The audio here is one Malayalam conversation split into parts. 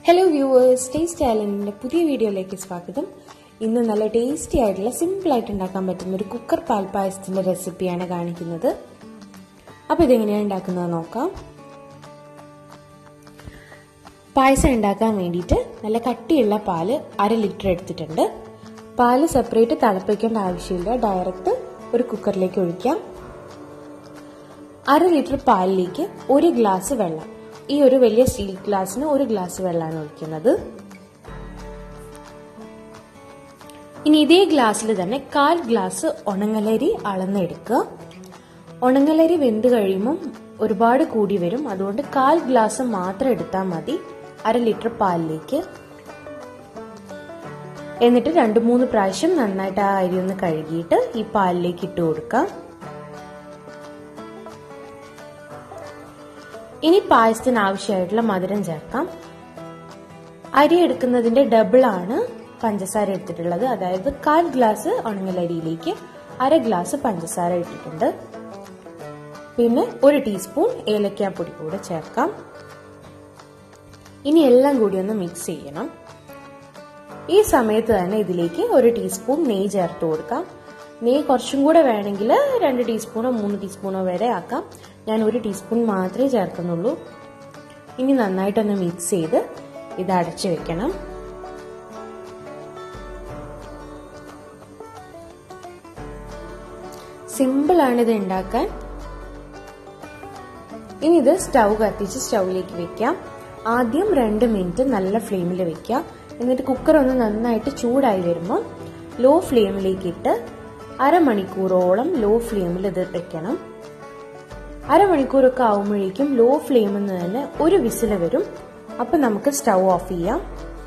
ഹലോ വ്യൂവേഴ്സ് ടേസ്റ്റ് ടാലന്റിന്റെ പുതിയ വീഡിയോയിലേക്ക് സ്വാഗതം ഇന്ന് നല്ല ടേസ്റ്റി ആയിട്ടുള്ള സിമ്പിൾ ആയിട്ട് ഉണ്ടാക്കാൻ പറ്റുന്ന ഒരു കുക്കർ പാൽപ്പായസത്തിന്റെ റെസിപ്പിയാണ് കാണിക്കുന്നത് അപ്പോൾ ഇതെങ്ങനെയാണ് ഉണ്ടാക്കുന്നത് നോക്കാം പായസം ഉണ്ടാക്കാൻ വേണ്ടിയിട്ട് നല്ല കട്ടിയുള്ള പാല് അര ലിറ്റർ എടുത്തിട്ടുണ്ട് പാല് സെപ്പറേറ്റ് തിളപ്പിക്കേണ്ട ആവശ്യമില്ല ഡയറക്റ്റ് ഒരു കുക്കറിലേക്ക് ഒഴിക്കാം അര ലിറ്റർ പാലിലേക്ക് ഒരു ഗ്ലാസ് വെള്ളം ഈ ഒരു വലിയ സ്റ്റീൽ ഗ്ലാസ്സിന് ഒരു ഗ്ലാസ് വെള്ളമാണ് ഒഴിക്കുന്നത് ഇനി ഇതേ ഗ്ലാസ്സിൽ തന്നെ കാൽ ഗ്ലാസ് ഉണങ്ങലരി അളന്നെടുക്കുക ഉണങ്ങലരി വെന്ത് കഴിയുമ്പോൾ ഒരുപാട് കൂടി വരും അതുകൊണ്ട് കാൽ ഗ്ലാസ് മാത്രം എടുത്താൽ മതി അര ലിറ്റർ പാലിലേക്ക് എന്നിട്ട് രണ്ട് മൂന്ന് പ്രാവശ്യം നന്നായിട്ട് ആ അരി ഒന്ന് കഴുകിയിട്ട് ഈ പാലിലേക്ക് ഇട്ട് കൊടുക്കാം ഇനി പായസത്തിന് ആവശ്യമായിട്ടുള്ള മധുരം ചേർക്കാം അരി എടുക്കുന്നതിന്റെ ഡബിൾ ആണ് പഞ്ചസാര എടുത്തിട്ടുള്ളത് അതായത് കാൽ ഗ്ലാസ് ഉണങ്ങലരിയിലേക്ക് അര ഗ്ലാസ് പഞ്ചസാര ഇട്ടിട്ടുണ്ട് പിന്നെ ഒരു ടീസ്പൂൺ ഏലക്കാപ്പൊടി കൂടെ ചേർക്കാം ഇനി എല്ലാം കൂടി ഒന്ന് മിക്സ് ചെയ്യണം ഈ സമയത്ത് തന്നെ ഇതിലേക്ക് ഒരു ടീസ്പൂൺ നെയ്യ് ചേർത്ത് കൊടുക്കാം നെയ്യ് കുറച്ചും കൂടെ വേണമെങ്കിൽ രണ്ട് ടീസ്പൂണോ മൂന്ന് ടീസ്പൂണോ വരെ ആക്കാം ഞാൻ ഒരു ടീസ്പൂൺ മാത്രമേ ചേർക്കുന്നുള്ളൂ ഇനി നന്നായിട്ടൊന്ന് മിക്സ് ചെയ്ത് ഇത് അടച്ചു വെക്കണം സിമ്പിൾ ആണ് ഇത് ഉണ്ടാക്കാൻ ഇനി ഇത് സ്റ്റൗ കത്തിച്ച് സ്റ്റൗവിലേക്ക് വെക്കാം ആദ്യം രണ്ട് മിനിറ്റ് നല്ല ഫ്ലെയിമിൽ വെക്കാം എന്നിട്ട് കുക്കർ ഒന്ന് നന്നായിട്ട് ചൂടായി വരുമ്പോൾ ലോ ഫ്ലെയിമിലേക്ക് ഇട്ട് അരമണിക്കൂറോളം ലോ ഫ്ലെയിമിൽ ഇത് വെക്കണം അരമണിക്കൂറൊക്കെ ആവുമ്പോഴേക്കും ലോ ഫ്ലെയിമിൽ നിന്ന് തന്നെ ഒരു വിസിൽ വരും അപ്പൊ നമുക്ക് സ്റ്റൗ ഓഫ് ചെയ്യാം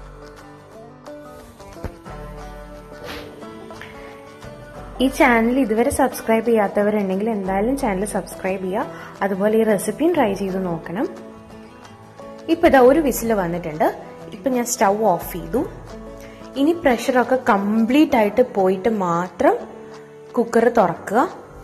ഈ ചാനൽ ഇതുവരെ സബ്സ്ക്രൈബ് ചെയ്യാത്തവരുണ്ടെങ്കിൽ എന്തായാലും ചാനൽ സബ്സ്ക്രൈബ് ചെയ്യുക അതുപോലെ ഈ റെസിപ്പിയും ട്രൈ ചെയ്ത് നോക്കണം ഇപ്പൊ ഇതാ ഒരു വിസിൽ വന്നിട്ടുണ്ട് ഇപ്പൊ ഞാൻ സ്റ്റൗ ഓഫ് ചെയ്തു ഇനി പ്രഷറൊക്കെ കംപ്ലീറ്റ് ആയിട്ട് പോയിട്ട് മാത്രം കുക്കർ തുറക്കുക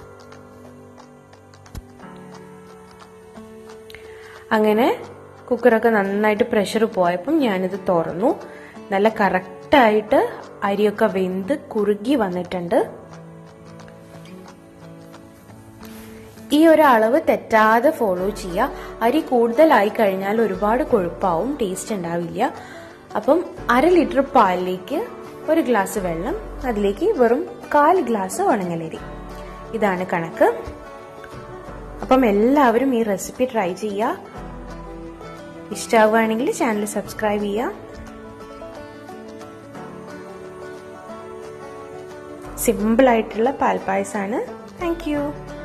അങ്ങനെ കുക്കറൊക്കെ നന്നായിട്ട് പ്രഷർ പോയപ്പം ഞാനിത് തുറന്നു നല്ല കറക്റ്റായിട്ട് അരിയൊക്കെ വെന്ത് കുറുകി വന്നിട്ടുണ്ട് ഈ ഒരു അളവ് തെറ്റാതെ ഫോളോ ചെയ്യുക അരി കൂടുതലായി കഴിഞ്ഞാൽ ഒരുപാട് കൊഴുപ്പാവും ടേസ്റ്റ് ഉണ്ടാവില്ല അപ്പം അര ലിറ്റർ പാലിലേക്ക് ഒരു ഗ്ലാസ് വെള്ളം അതിലേക്ക് വെറും കാൽ ഗ്ലാസ് ഉണങ്ങലരി ഇതാണ് കണക്ക് അപ്പം എല്ലാവരും ഈ റെസിപ്പി ട്രൈ ചെയ്യുക ഇഷ്ടമാവുകയാണെങ്കിൽ ചാനൽ സബ്സ്ക്രൈബ് ചെയ്യുക സിമ്പിൾ ആയിട്ടുള്ള പാൽപ്പായസാണ് താങ്ക് യു